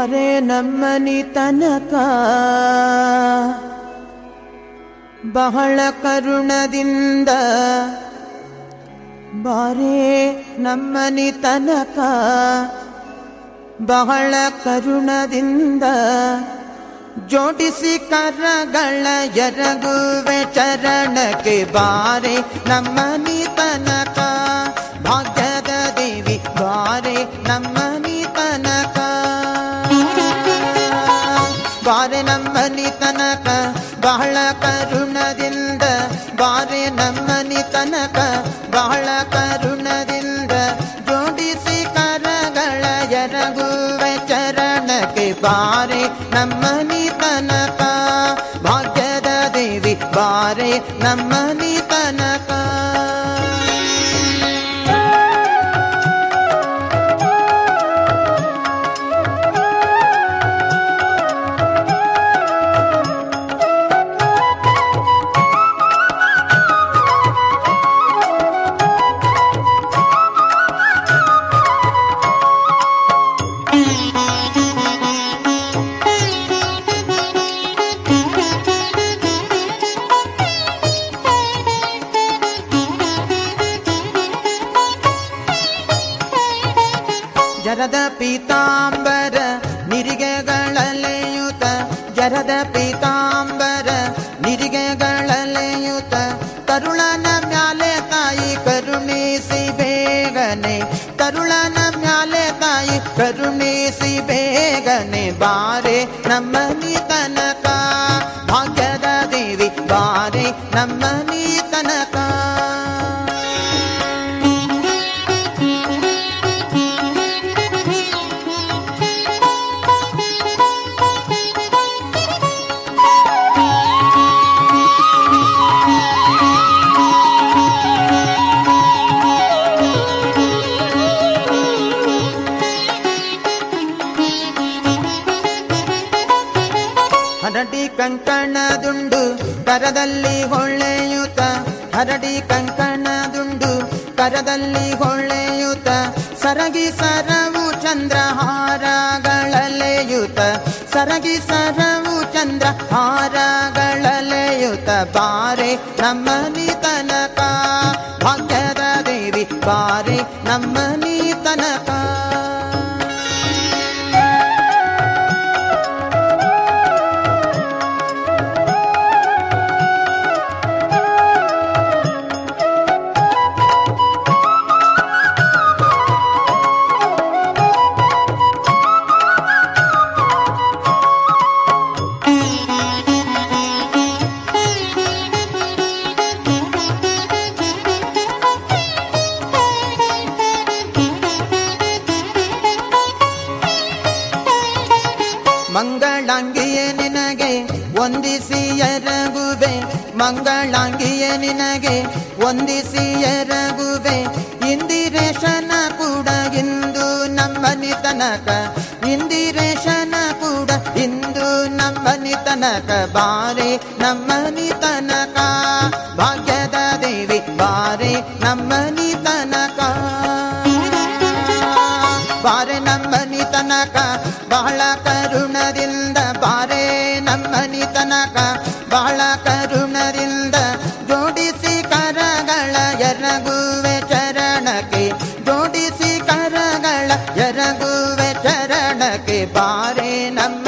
ಬಾರೆ ನಮ್ಮನಿ ತನಕ ಬಹಳ ಕರುಣದಿಂದ ಬಾರೆ ನಮ್ಮನಿ ತನಕ ಬಹಳ ಕರುಣದಿಂದ ಜೋಡಿಸಿ ಕರಗಳ ಎರಗುವೆ ಚರಣಕ್ಕೆ ಬಾರೆ ನಮ್ಮನಿ ತನಕ ಭಾಗ್ಯದ ದೇವಿ ಬಾರೆ ನಮ್ಮನಿ ತನಕ ಬಾರೆ ನಮ್ಮನಿ ತನಕ ಬಹಳ ಕರುಣದಿಂದ ಬಾರೆ ನಮ್ಮನಿ ತನಕ ಬಹಳ ಕರುಣದಿಂದ ಜೋಡಿಸಿ ಕರಗಳ ಎರಗುವೆ ಚರಣಕ್ಕೆ ಬಾರೆ ನಮ್ಮನಿ ತನಕ ಭಾಗ್ಯದ ದೇವಿ ಬಾರೆ ನಮ್ಮನಿ ತನಕ ಜರದ ಪೀತಾಂಬರ ನಿರಿಗೆಗಳಲೆಯುತ ಜರದ ಪೀತಾಂಬರ ನಿರಿಗೆಗಳಲೆಯುತ ತರುಳನ ಮ್ಯಾಲೆ ತಾಯಿ ಕರುಣಿಸಿ ಬೇಗನೆ ತರುಳನ ಮ್ಯಾಲೆ ತಾಯಿ ಕರುಣಿಸಿ ಬೇಗನೆ ಬಾರೆ ನಮ್ಮನಿ ತನಕ ಭಾಗ್ಯದ ದೇವಿ ಬಾರೆ ನಮ್ಮನಿ ತನಕ ಹರಡಿ ಕಂಕಣದುಂಡು ಕರದಲ್ಲಿ ಹೊಳೆಯುತ ಹರಡಿ ಕಂಕಣದುಂಡು ಕರದಲ್ಲಿ ಹೊಳೆಯುತ ಸರಗಿ ಸರವು ಚಂದ್ರಹಾರಗಳಲೆಯುತ ಸರಗಿ ಸರವು ಚಂದ್ರ ಹಾರಗಳಲೆಯುತ ಬಾರೆ ನಮ್ಮನಿ ತನಕ ಭಾಗ್ಯದ ದೇವಿ ಬಾರೆ ನಮ್ಮನಿ ತನಕ ಮಂಗಳಾಂಗಿಯೇ ನಿನಗೆ ವಂದಿಸಿ ಎರಗುವೆ ಮಂಗಳಾಂಗಿಯೇ ನಿನಗೆ ವಂದಿಸಿ ಎರಗುವೆ ಇಂದಿರೇಶನ ಕೂಡ ಇಂದು ನಮ್ಮನಿ ತನಕ ಇಂದಿರೇಶನ ಕೂಡ ಇಂದು ನಮ್ಮನಿ ತನಕ ಬಾರೆ ನಮ್ಮನಿ ತನಕ ಭಾಗ್ಯದ ದೇವಿ ಬಾರೆ ನಮ್ಮನಿ ತನಕ ಬಾರೆ ನಮ್ಮನಿ ತನಕ ಬಹಳ ಕರುಣದಿಂದ ಬಾರೆ ನಮ್ಮನಿ ತನಕ ಬಹಳ ಕರುಣದಿಂದ ಜೋಡಿಸಿ ಕರಗಳ ಎರಗುವೆ ಚರಣಕ್ಕೆ ಜೋಡಿಸಿ ಕರಗಳ ಎರಗುವೆ ಚರಣಕ್ಕೆ ಬಾರೆ ನಮ್ಮ